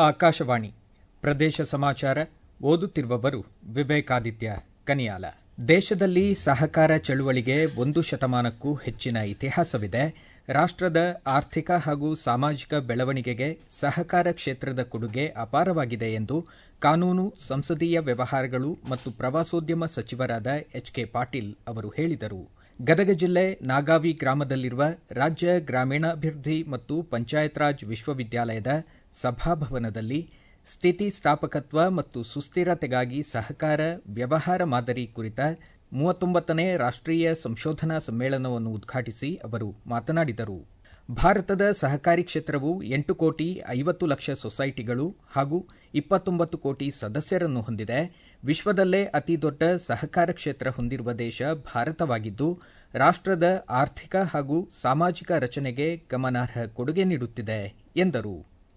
ಆಕಾಶವಾಣಿ ಪ್ರದೇಶ ಸಮಾಚಾರ ಓದುತ್ತಿರುವವರು ವಿವೇಕಾದಿತ್ಯ ಕನಿಯಾಲ ದೇಶದಲ್ಲಿ ಸಹಕಾರ ಚಳುವಳಿಗೆ ಒಂದು ಶತಮಾನಕ್ಕೂ ಹೆಚ್ಚಿನ ಇತಿಹಾಸವಿದೆ ರಾಷ್ಟದ ಆರ್ಥಿಕ ಹಾಗೂ ಸಾಮಾಜಿಕ ಬೆಳವಣಿಗೆಗೆ ಸಹಕಾರ ಕ್ಷೇತ್ರದ ಕೊಡುಗೆ ಅಪಾರವಾಗಿದೆ ಎಂದು ಕಾನೂನು ಸಂಸದೀಯ ವ್ಯವಹಾರಗಳು ಮತ್ತು ಪ್ರವಾಸೋದ್ಯಮ ಸಚಿವರಾದ ಎಚ್ ಕೆ ಪಾಟೀಲ್ ಅವರು ಹೇಳಿದರು ಗದಗ ಜಿಲ್ಲೆ ನಾಗಾವಿ ಗ್ರಾಮದಲ್ಲಿರುವ ರಾಜ್ಯ ಗ್ರಾಮೀಣಾಭಿವೃದ್ಧಿ ಮತ್ತು ಪಂಚಾಯತ್ ರಾಜ್ ವಿಶ್ವವಿದ್ಯಾಲಯದ ಸಭಾಭವನದಲ್ಲಿ ಸ್ಥಿತಿಸ್ಥಾಪಕತ್ವ ಮತ್ತು ಸುಸ್ಥಿರತೆಗಾಗಿ ಸಹಕಾರ ವ್ಯವಹಾರ ಮಾದರಿ ಕುರಿತ ಮೂವತ್ತೊಂಬತ್ತನೇ ರಾಷ್ಟೀಯ ಸಂಶೋಧನಾ ಸಮ್ಮೇಳನವನ್ನು ಉದ್ಘಾಟಿಸಿ ಅವರು ಮಾತನಾಡಿದರು ಭಾರತದ ಸಹಕಾರಿ ಕ್ಷೇತ್ರವು ಎಂಟು ಕೋಟಿ ಐವತ್ತು ಲಕ್ಷ ಸೊಸೈಟಿಗಳು ಹಾಗೂ ಇಪ್ಪತ್ತೊಂಬತ್ತು ಕೋಟಿ ಸದಸ್ಯರನ್ನು ಹೊಂದಿದೆ ವಿಶ್ವದಲ್ಲೇ ಅತಿದೊಡ್ಡ ಸಹಕಾರ ಕ್ಷೇತ್ರ ಹೊಂದಿರುವ ದೇಶ ಭಾರತವಾಗಿದ್ದು ರಾಷ್ಟದ ಆರ್ಥಿಕ ಹಾಗೂ ಸಾಮಾಜಿಕ ರಚನೆಗೆ ಗಮನಾರ್ಹ ಕೊಡುಗೆ ನೀಡುತ್ತಿದೆ ಎಂದರು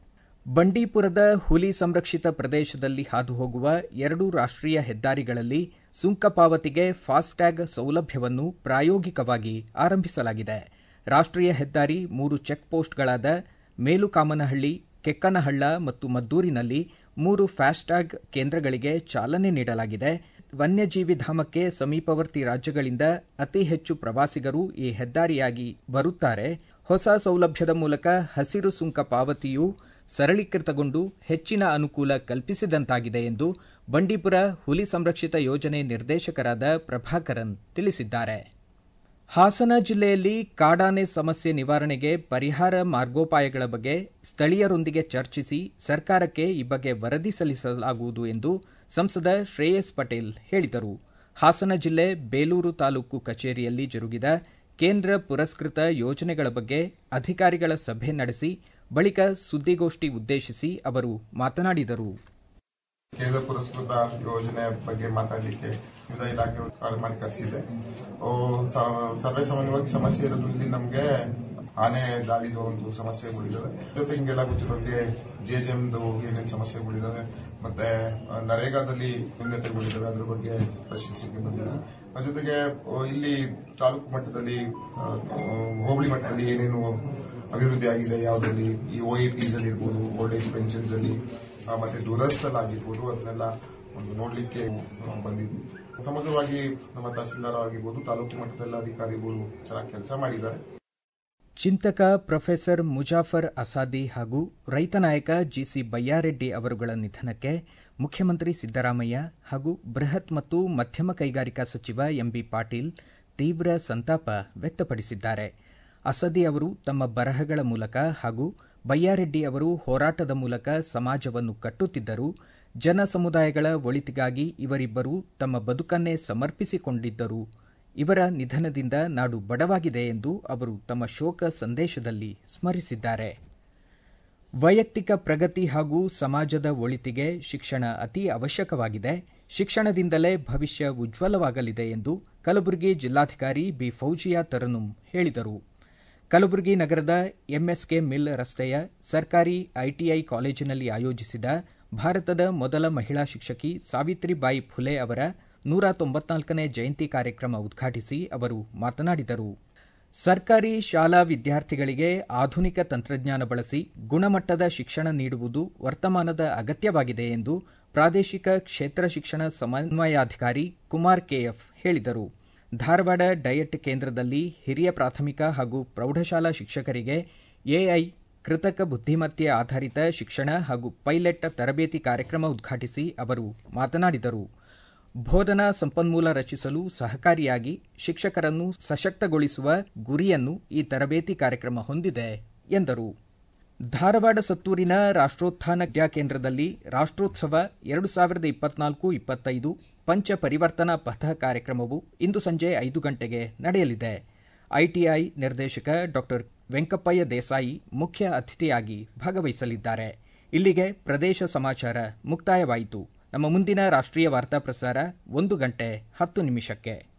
ಬಂಡೀಪುರದ ಹುಲಿ ಸಂರಕ್ಷಿತ ಪ್ರದೇಶದಲ್ಲಿ ಹಾದುಹೋಗುವ ಎರಡು ರಾಷ್ಟೀಯ ಹೆದ್ದಾರಿಗಳಲ್ಲಿ ಸುಂಕ ಪಾವತಿಗೆ ಫಾಸ್ಟ್ಯಾಗ್ ಸೌಲಭ್ಯವನ್ನು ಪ್ರಾಯೋಗಿಕವಾಗಿ ಆರಂಭಿಸಲಾಗಿದೆ ರಾಷ್ಟೀಯ ಹೆದ್ದಾರಿ ಮೂರು ಚೆಕ್ ಪೋಸ್ಟ್ಗಳಾದ ಮೇಲುಕಾಮನಹಳ್ಳಿ ಕೆಕ್ಕನಹಳ್ಳ ಮತ್ತು ಮದ್ದೂರಿನಲ್ಲಿ ಮೂರು ಫಾಸ್ಟ್ಯಾಗ್ ಕೇಂದ್ರಗಳಿಗೆ ಚಾಲನೆ ನೀಡಲಾಗಿದೆ ವನ್ಯಜೀವಿ ಧಾಮಕ್ಕೆ ಸಮೀಪವರ್ತಿ ರಾಜ್ಯಗಳಿಂದ ಅತಿ ಹೆಚ್ಚು ಪ್ರವಾಸಿಗರು ಈ ಹೆದ್ದಾರಿಯಾಗಿ ಬರುತ್ತಾರೆ ಹೊಸ ಸೌಲಭ್ಯದ ಮೂಲಕ ಹಸಿರು ಸುಂಕ ಪಾವತಿಯು ಸರಳೀಕೃತಗೊಂಡು ಹೆಚ್ಚಿನ ಅನುಕೂಲ ಕಲ್ಪಿಸಿದಂತಾಗಿದೆ ಎಂದು ಬಂಡೀಪುರ ಹುಲಿ ಸಂರಕ್ಷಿತ ಯೋಜನೆ ನಿರ್ದೇಶಕರಾದ ಪ್ರಭಾಕರನ್ ತಿಳಿಸಿದ್ದಾರೆ ಹಾಸನ ಜಿಲ್ಲೆಯಲ್ಲಿ ಕಾಡಾನೆ ಸಮಸ್ಯೆ ನಿವಾರಣೆಗೆ ಪರಿಹಾರ ಮಾರ್ಗೋಪಾಯಗಳ ಬಗ್ಗೆ ಸ್ಥಳೀಯರೊಂದಿಗೆ ಚರ್ಚಿಸಿ ಸರ್ಕಾರಕ್ಕೆ ಈ ಬಗ್ಗೆ ವರದಿ ಸಲ್ಲಿಸಲಾಗುವುದು ಎಂದು ಸಂಸದ ಶ್ರೇಯಸ್ ಪಟೇಲ್ ಹೇಳಿದರು ಹಾಸನ ಜಿಲ್ಲೆ ಬೇಲೂರು ತಾಲೂಕು ಕಚೇರಿಯಲ್ಲಿ ಜರುಗಿದ ಕೇಂದ್ರ ಪುರಸ್ಕೃತ ಯೋಜನೆಗಳ ಬಗ್ಗೆ ಅಧಿಕಾರಿಗಳ ಸಭೆ ನಡೆಸಿ ಬಳಿಕ ಸುದ್ದಿಗೋಷ್ಠಿ ಉದ್ದೇಶಿಸಿ ಅವರು ಮಾತನಾಡಿದರು ಕೇಂದ್ರ ಪುರಸ್ಕೃತ ಯೋಜನೆ ಬಗ್ಗೆ ಮಾತಾಡಲಿಕ್ಕೆ ವಿವಿಧ ಇಲಾಖೆ ಕಾಲ್ ಮಾಡಿ ಕರೆಸಿದೆ ಸರ್ವೇ ಸಾಮಾನ್ಯವಾಗಿ ಸಮಸ್ಯೆ ಇರೋದು ಇಲ್ಲಿ ನಮಗೆ ಆನೆ ದಾಳಿದು ಒಂದು ಸಮಸ್ಯೆಗಳಿದಾವೆ ಜೊತೆ ಹಿಂಗೆಲ್ಲ ಗೊತ್ತಿರೋರಿಗೆ ಜೆಜೆಮ್ದು ಏನೇನು ಸಮಸ್ಯೆಗಳಿದಾವೆ ಮತ್ತೆ ನರೇಗಾದಲ್ಲಿ ನ್ಯೂನತೆಗಳಿದಾವೆ ಅದ್ರ ಬಗ್ಗೆ ಪರಿಶೀಲಿಸಲಿಕ್ಕೆ ಬಂದಿದೆ ಅದ್ರ ಜೊತೆಗೆ ಇಲ್ಲಿ ತಾಲೂಕು ಮಟ್ಟದಲ್ಲಿ ಹೋಬಳಿ ಮಟ್ಟದಲ್ಲಿ ಏನೇನು ಅಭಿವೃದ್ಧಿ ಆಗಿದೆ ಯಾವುದರಲ್ಲಿ ಈ ಒ ಎ ಪಿಸ್ ಅಲ್ಲಿ ಇರ್ಬೋದು ಓಲ್ಡ್ ಏಜ್ ಪೆನ್ಷನ್ಸ್ ಅಲ್ಲಿ ಮತ್ತೆ ದುರಸ್ಥಲಾಗಿರ್ಬೋದು ಅದನ್ನೆಲ್ಲ ಒಂದು ನೋಡ್ಲಿಕ್ಕೆ ಬಂದಿದ್ವಿ ಸಮಗ್ರವಾಗಿ ನಮ್ಮ ತಹಸೀಲ್ದಾರ್ ಆಗಿರ್ಬೋದು ತಾಲೂಕು ಮಟ್ಟದಲ್ಲಿ ಅಧಿಕಾರಿಗಳು ಚೆನ್ನಾಗಿ ಕೆಲಸ ಮಾಡಿದ್ದಾರೆ ಚಿಂತಕ ಪ್ರೊಫೆಸರ್ ಮುಜಾಫರ್ ಅಸಾದಿ ಹಾಗೂ ರೈತ ನಾಯಕ ಜಿಸಿ ಬಯ್ಯಾರೆಡ್ಡಿ ಅವರುಗಳ ನಿಧನಕ್ಕೆ ಮುಖ್ಯಮಂತ್ರಿ ಸಿದ್ದರಾಮಯ್ಯ ಹಾಗೂ ಬೃಹತ್ ಮತ್ತು ಮಧ್ಯಮ ಕೈಗಾರಿಕಾ ಸಚಿವ ಎಂಬಿ ಪಾಟೀಲ್ ತೀವ್ರ ಸಂತಾಪ ವ್ಯಕ್ತಪಡಿಸಿದ್ದಾರೆ ಅಸದಿ ಅವರು ತಮ್ಮ ಬರಹಗಳ ಮೂಲಕ ಹಾಗೂ ಬಯ್ಯಾರೆಡ್ಡಿ ಅವರು ಹೋರಾಟದ ಮೂಲಕ ಸಮಾಜವನ್ನು ಕಟ್ಟುತ್ತಿದ್ದರು ಜನ ಸಮುದಾಯಗಳ ಒಳಿತಿಗಾಗಿ ಇವರಿಬ್ಬರು ತಮ್ಮ ಬದುಕನ್ನೇ ಸಮರ್ಪಿಸಿಕೊಂಡಿದ್ದರು ಇವರ ನಿಧನದಿಂದ ನಾಡು ಬಡವಾಗಿದೆ ಎಂದು ಅವರು ತಮ್ಮ ಶೋಕ ಸಂದೇಶದಲ್ಲಿ ಸ್ಮರಿಸಿದ್ದಾರೆ ವೈಯಕ್ತಿಕ ಪ್ರಗತಿ ಹಾಗೂ ಸಮಾಜದ ಒಳಿತಿಗೆ ಶಿಕ್ಷಣ ಅತಿ ಅವಶ್ಯಕವಾಗಿದೆ ಶಿಕ್ಷಣದಿಂದಲೇ ಭವಿಷ್ಯ ಉಜ್ವಲವಾಗಲಿದೆ ಎಂದು ಕಲಬುರಗಿ ಜಿಲ್ಲಾಧಿಕಾರಿ ಬಿ ಫೌಜಿಯಾ ತರನುಂ ಹೇಳಿದರು ಕಲಬುರಗಿ ನಗರದ ಎಂಎಸ್ಕೆ ಮಿಲ್ ರಸ್ತೆಯ ಸರ್ಕಾರಿ ಐಟಿಐ ಕಾಲೇಜಿನಲ್ಲಿ ಆಯೋಜಿಸಿದ ಭಾರತದ ಮೊದಲ ಮಹಿಳಾ ಶಿಕ್ಷಕಿ ಸಾವಿತ್ರಿಬಾಯಿ ಫುಲೆ ಅವರ ನೂರ ತೊಂಬತ್ನಾಲ್ಕನೇ ಜಯಂತಿ ಕಾರ್ಯಕ್ರಮ ಉದ್ಘಾಟಿಸಿ ಅವರು ಮಾತನಾಡಿದರು ಸರ್ಕಾರಿ ಶಾಲಾ ವಿದ್ಯಾರ್ಥಿಗಳಿಗೆ ಆಧುನಿಕ ತಂತ್ರಜ್ಞಾನ ಬಳಸಿ ಗುಣಮಟ್ಟದ ಶಿಕ್ಷಣ ನೀಡುವುದು ವರ್ತಮಾನದ ಅಗತ್ಯವಾಗಿದೆ ಎಂದು ಪ್ರಾದೇಶಿಕ ಕ್ಷೇತ್ರ ಶಿಕ್ಷಣ ಸಮನ್ವಯಾಧಿಕಾರಿ ಕುಮಾರ್ ಕೆಎಫ್ ಹೇಳಿದರು ಧಾರವಾಡ ಡಯಟ್ ಕೇಂದ್ರದಲ್ಲಿ ಹಿರಿಯ ಪ್ರಾಥಮಿಕ ಹಾಗೂ ಪ್ರೌಢಶಾಲಾ ಶಿಕ್ಷಕರಿಗೆ ಎಐ ಕೃತಕ ಬುದ್ಧಿಮತ್ತೆ ಆಧಾರಿತ ಶಿಕ್ಷಣ ಹಾಗೂ ಪೈಲಟ್ ತರಬೇತಿ ಕಾರ್ಯಕ್ರಮ ಉದ್ಘಾಟಿಸಿ ಅವರು ಮಾತನಾಡಿದರು ಬೋಧನಾ ಸಂಪನ್ಮೂಲ ರಚಿಸಲು ಸಹಕಾರಿಯಾಗಿ ಶಿಕ್ಷಕರನ್ನು ಸಶಕ್ತಗೊಳಿಸುವ ಗುರಿಯನ್ನು ಈ ತರಬೇತಿ ಕಾರ್ಯಕ್ರಮ ಹೊಂದಿದೆ ಎಂದರು ಧಾರವಾಡ ಸತ್ತೂರಿನ ರಾಷ್ಟೋತ್ಥಾನ ವಿದ್ಯಾಕೇಂದ್ರದಲ್ಲಿ ರಾಷ್ಟೋತ್ಸವ ಎರಡು ಸಾವಿರದ ಇಪ್ಪತ್ನಾಲ್ಕು ಇಪ್ಪತ್ತೈದು ಪಂಚ ಪರಿವರ್ತನಾ ಪಥ ಕಾರ್ಯಕ್ರಮವು ಇಂದು ಸಂಜೆ ಐದು ಗಂಟೆಗೆ ನಡೆಯಲಿದೆ ಐಟಿಐ ನಿರ್ದೇಶಕ ಡಾ ವೆಂಕಪ್ಪಯ್ಯ ದೇಸಾಯಿ ಮುಖ್ಯ ಅತಿಥಿಯಾಗಿ ಭಾಗವಹಿಸಲಿದ್ದಾರೆ ಇಲ್ಲಿಗೆ ಪ್ರದೇಶ ಸಮಾಚಾರ ಮುಕ್ತಾಯವಾಯಿತು ನಮ್ಮ ಮುಂದಿನ ರಾಷ್ಟ್ರೀಯ ವಾರ್ತಾ ಪ್ರಸಾರ ಒಂದು ಗಂಟೆ ಹತ್ತು ನಿಮಿಷಕ್ಕೆ